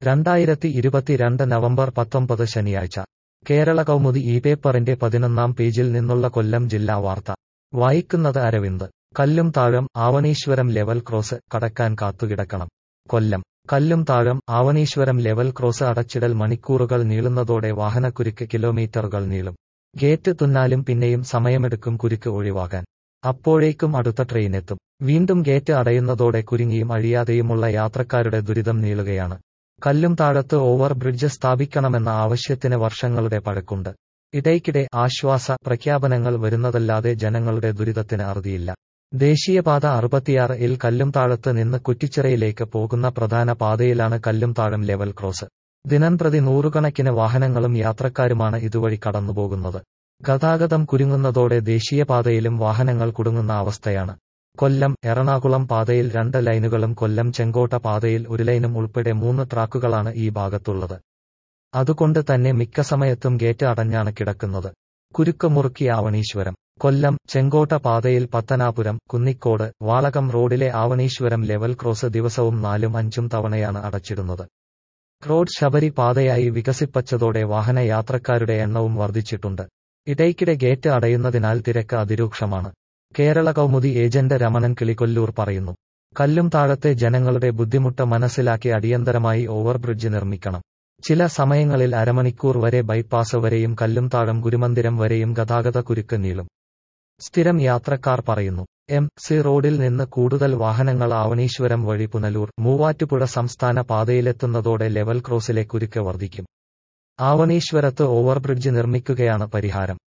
രണ്ടായിരത്തി ഇരുപത്തിരണ്ട് നവംബർ പത്തൊമ്പത് ശനിയാഴ്ച കേരള കൗമുദി ഈ പേപ്പറിന്റെ പതിനൊന്നാം പേജിൽ നിന്നുള്ള കൊല്ലം ജില്ലാ വാർത്ത വായിക്കുന്നത് അരവിന്ദ് കല്ലും താഴം ആവണീശ്വരം ലെവൽ ക്രോസ് കടക്കാൻ കാത്തുകിടക്കണം കൊല്ലം കല്ലും താഴം ആവണീശ്വരം ലെവൽ ക്രോസ് അടച്ചിടൽ മണിക്കൂറുകൾ നീളുന്നതോടെ വാഹനക്കുരുക്ക് കിലോമീറ്ററുകൾ നീളും ഗേറ്റ് തുന്നാലും പിന്നെയും സമയമെടുക്കും കുരുക്ക് ഒഴിവാകാൻ അപ്പോഴേക്കും അടുത്ത ട്രെയിനെത്തും വീണ്ടും ഗേറ്റ് അടയുന്നതോടെ കുരുങ്ങിയും അഴിയാതെയുമുള്ള യാത്രക്കാരുടെ ദുരിതം നീളുകയാണ് കല്ലും താഴത്ത് ഓവർ ബ്രിഡ്ജ് സ്ഥാപിക്കണമെന്ന ആവശ്യത്തിന് വർഷങ്ങളുടെ പഴക്കുണ്ട് ഇടയ്ക്കിടെ ആശ്വാസ പ്രഖ്യാപനങ്ങൾ വരുന്നതല്ലാതെ ജനങ്ങളുടെ ദുരിതത്തിന് അറുതിയില്ല ദേശീയപാത അറുപത്തിയാറ് ഇൽ കല്ലും താഴത്ത് നിന്ന് കുറ്റിച്ചിറയിലേക്ക് പോകുന്ന പ്രധാന പാതയിലാണ് കല്ലും താഴം ലെവൽ ക്രോസ് ദിനംപ്രതി നൂറുകണക്കിന് വാഹനങ്ങളും യാത്രക്കാരുമാണ് ഇതുവഴി കടന്നുപോകുന്നത് ഗതാഗതം കുരുങ്ങുന്നതോടെ ദേശീയപാതയിലും വാഹനങ്ങൾ കുടുങ്ങുന്ന അവസ്ഥയാണ് കൊല്ലം എറണാകുളം പാതയിൽ രണ്ട് ലൈനുകളും കൊല്ലം ചെങ്കോട്ട പാതയിൽ ഒരു ലൈനും ഉൾപ്പെടെ മൂന്ന് ട്രാക്കുകളാണ് ഈ ഭാഗത്തുള്ളത് അതുകൊണ്ട് തന്നെ മിക്ക സമയത്തും ഗേറ്റ് അടഞ്ഞാണ് കിടക്കുന്നത് കുരുക്ക് മുറുക്കി ആവണീശ്വരം കൊല്ലം ചെങ്കോട്ട പാതയിൽ പത്തനാപുരം കുന്നിക്കോട് വാളകം റോഡിലെ ആവണീശ്വരം ലെവൽ ക്രോസ് ദിവസവും നാലും അഞ്ചും തവണയാണ് അടച്ചിടുന്നത് റോഡ് ശബരി പാതയായി വികസിപ്പച്ചതോടെ വാഹന യാത്രക്കാരുടെ എണ്ണവും വർദ്ധിച്ചിട്ടുണ്ട് ഇടയ്ക്കിടെ ഗേറ്റ് അടയുന്നതിനാൽ തിരക്ക് അതിരൂക്ഷമാണ് കേരള കൗമുദി ഏജന്റ് രമണൻ കിളികൊല്ലൂർ പറയുന്നു കല്ലും താഴത്തെ ജനങ്ങളുടെ ബുദ്ധിമുട്ട് മനസ്സിലാക്കി അടിയന്തരമായി ഓവർബ്രിഡ്ജ് നിർമ്മിക്കണം ചില സമയങ്ങളിൽ അരമണിക്കൂർ വരെ ബൈപ്പാസ് വരെയും കല്ലും താഴം ഗുരുമന്ദിരം വരെയും ഗതാഗത കുരുക്ക് നീളും സ്ഥിരം യാത്രക്കാർ പറയുന്നു എം സി റോഡിൽ നിന്ന് കൂടുതൽ വാഹനങ്ങൾ ആവണീശ്വരം വഴി പുനലൂർ മൂവാറ്റുപുഴ സംസ്ഥാന പാതയിലെത്തുന്നതോടെ ലെവൽ ക്രോസിലെ കുരുക്ക് വർദ്ധിക്കും ആവണീശ്വരത്ത് ഓവർബ്രിഡ്ജ് നിർമ്മിക്കുകയാണ് പരിഹാരം